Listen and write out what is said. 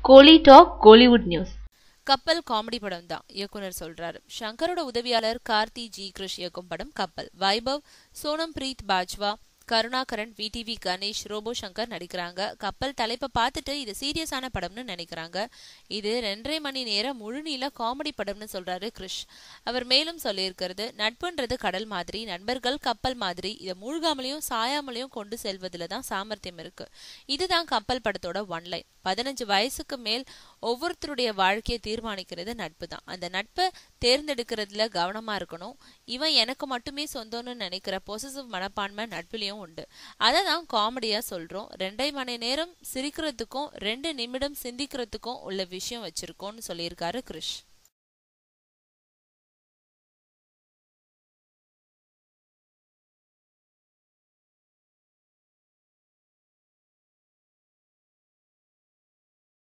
கோலி talk Kollywood news Kappal comedy படம் தான் இயக்குனர் சொல்றாரு ஷங்கரோட உதவியாளர் கார்த்தி ஜி கிருஷ் இயக்கும் படம் கப்பல் வைபவ் சோனம் பிரீத் பாஜ்வா கருணாகரன் விடிவி கணேஷ் ரோபோ சங்கர் நடிக்கிறாங்க கப்பல் தலைப்பை பார்த்துட்டு இது சீரியஸான படம்னு நினைக்கிறாங்க இது ரெண்டரை மணி நேரம் முழுநீள காமெடி படம்னு சொல்றாரு கிருஷ் அவர் மேலும் சொல்லியிருக்கிறது நட்புன்றது கடல் மாதிரி நண்பர்கள் கப்பல் மாதிரி இதை மூழ்காமலையும் சாயாமலையும் கொண்டு செல்வதில் தான் சாமர்த்தியம் இருக்கு இதுதான் கப்பல் படத்தோட ஒன்லைன் பதினஞ்சு வயசுக்கு மேல் ஒவ்வொருத்தருடைய வாழ்க்கையை தீர்மானிக்கிறது நட்பு தான் அந்த நட்பை தேர்ந்தெடுக்கிறதுல கவனமா இருக்கணும் இவன் எனக்கு மட்டுமே சொந்தம்னு நினைக்கிற பொசசிவ் மனப்பான்மை நட்பிலையும் உண்டு அதை தான் காமெடியா சொல்றோம் ரெண்டரை மணி நேரம் சிரிக்கிறதுக்கும் ரெண்டு நிமிடம் சிந்திக்கிறதுக்கும் உள்ள விஷயம் வச்சிருக்கோம்னு சொல்லியிருக்காரு கிருஷ்